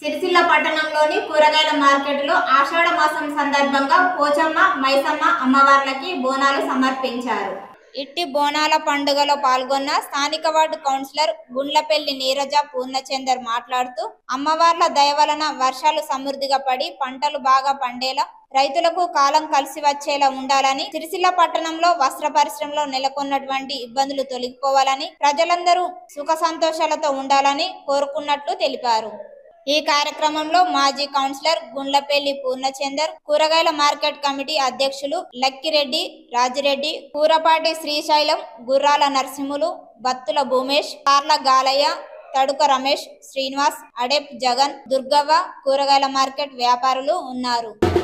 సిరిసిల్ల పట్టణంలోని కూరగాయల మార్కెట్లో ఆషాఢ మాసం సందర్భంగా పోచమ్మ మైసమ్మ అమ్మవార్లకి బోనాలు సమర్పించారు ఇట్టి బోనాల పండుగలో పాల్గొన్న స్థానిక వార్డు కౌన్సిలర్ గుండ్లపల్లి నీరజ పూర్ణచందర్ మాట్లాడుతూ అమ్మవార్ల దయ వలన వర్షాలు సమృద్ధిగా పడి పంటలు బాగా పండేలా రైతులకు కాలం కలిసి వచ్చేలా ఉండాలని సిరిసిల్ల పట్టణంలో వస్త్ర పరిశ్రమలో నెలకొన్నటువంటి ఇబ్బందులు తొలగిపోవాలని ప్రజలందరూ సుఖ సంతోషాలతో ఉండాలని కోరుకున్నట్లు తెలిపారు ఈ కార్యక్రమంలో మాజీ కౌన్సిలర్ గుండ్లపల్లి పూర్ణచందర్ కూరగాయల మార్కెట్ కమిటీ అధ్యక్షులు లక్కిరెడ్డి రాజిరెడ్డి కూరపాటి శ్రీశైలం గుర్రాల నరసింహులు బత్తుల భూమేష్ కార్ల గాలయ్య తడుక రమేష్ శ్రీనివాస్ అడెప్ జగన్ దుర్గవ్వ కూరగాయల మార్కెట్ వ్యాపారులు ఉన్నారు